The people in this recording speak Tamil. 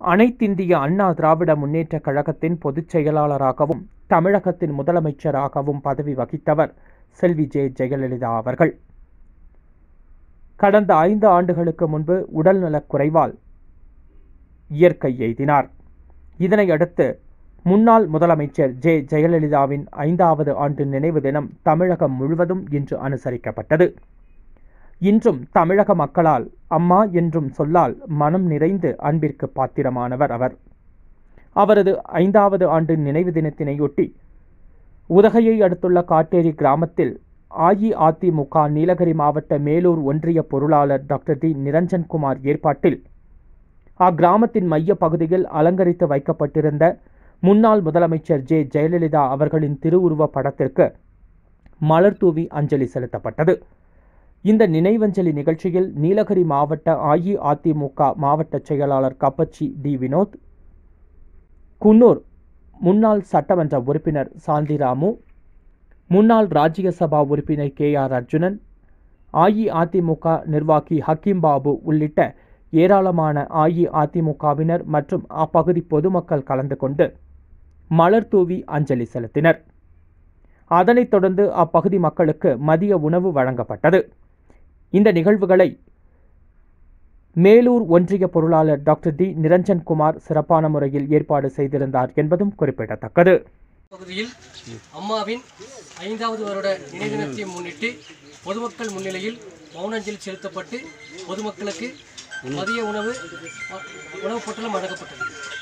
அனைத்திந்திய அண்ணா திராவிட முன்னேற்றக் கழகத்தின் பொதுச் செயலாளராகவும் தமிழகத்தின் முதலமைச்சராகவும் பதவி வகித்தவர் செல்வி ஜெ ஜெயலலிதா அவர்கள் கடந்த ஐந்து ஆண்டுகளுக்கு முன்பு உடல்நலக் குறைவால் இயற்கை எய்தினார் இதனையடுத்து முன்னாள் முதலமைச்சர் ஜெ ஜெயலலிதாவின் ஐந்தாவது ஆண்டு நினைவு தினம் தமிழகம் முழுவதும் இன்று அனுசரிக்கப்பட்டது இன்றும் தமிழக மக்களால் அம்மா என்றும் சொல்லால் மனம் நிறைந்து அன்பிற்கு பாத்திரமானவர் அவர் அவரது ஐந்தாவது ஆண்டு நினைவு தினத்தினையொட்டி உதகையை அடுத்துள்ள காட்டேரி கிராமத்தில் அஇஅதிமுக நீலகிரி மாவட்ட மேலூர் ஒன்றிய பொருளாளர் டாக்டர் டி நிரஞ்சன்குமார் ஏற்பாட்டில் அக்கிராமத்தின் மைய பகுதியில் அலங்கரித்து வைக்கப்பட்டிருந்த முன்னாள் முதலமைச்சர் ஜெ ஜெயலலிதா அவர்களின் திருவுருவப் படத்திற்கு மலர் தூவி அஞ்சலி செலுத்தப்பட்டது இந்த நினைவஞ்சலி நிகழ்ச்சியில் நீலகிரி மாவட்ட அஇஅதிமுக மாவட்ட செயலாளர் கப்பச்சி டி வினோத் குன்னூர் முன்னாள் சட்டமன்ற உறுப்பினர் சாந்திராமு முன்னாள் ராஜ்யசபா உறுப்பினர் கே ஆர் அர்ஜுனன் அஇஅதிமுக நிர்வாகி ஹக்கீம் பாபு உள்ளிட்ட ஏராளமான அஇஅதிமுகவினர் மற்றும் அப்பகுதி பொதுமக்கள் கலந்து கொண்டு மலர் தூவி அஞ்சலி செலுத்தினர் அதனைத் தொடர்ந்து அப்பகுதி மக்களுக்கு மதிய உணவு வழங்கப்பட்டது இந்த நிகழ்வுகளை மேலூர் ஒன்றிய பொருளாளர் டாக்டர் டி நிரஞ்சன்குமார் சிறப்பான முறையில் ஏற்பாடு செய்திருந்தார் என்பதும் குறிப்பிடத்தக்கது பகுதியில் அம்மாவின் ஐந்தாவது வருட நினைவு தினத்தை முன்னிட்டு பொதுமக்கள் முன்னிலையில் மௌனாஞ்சலி செலுத்தப்பட்டு பொதுமக்களுக்கு மதிய உணவு உணவுப் பொட்டலம் வழங்கப்பட்டது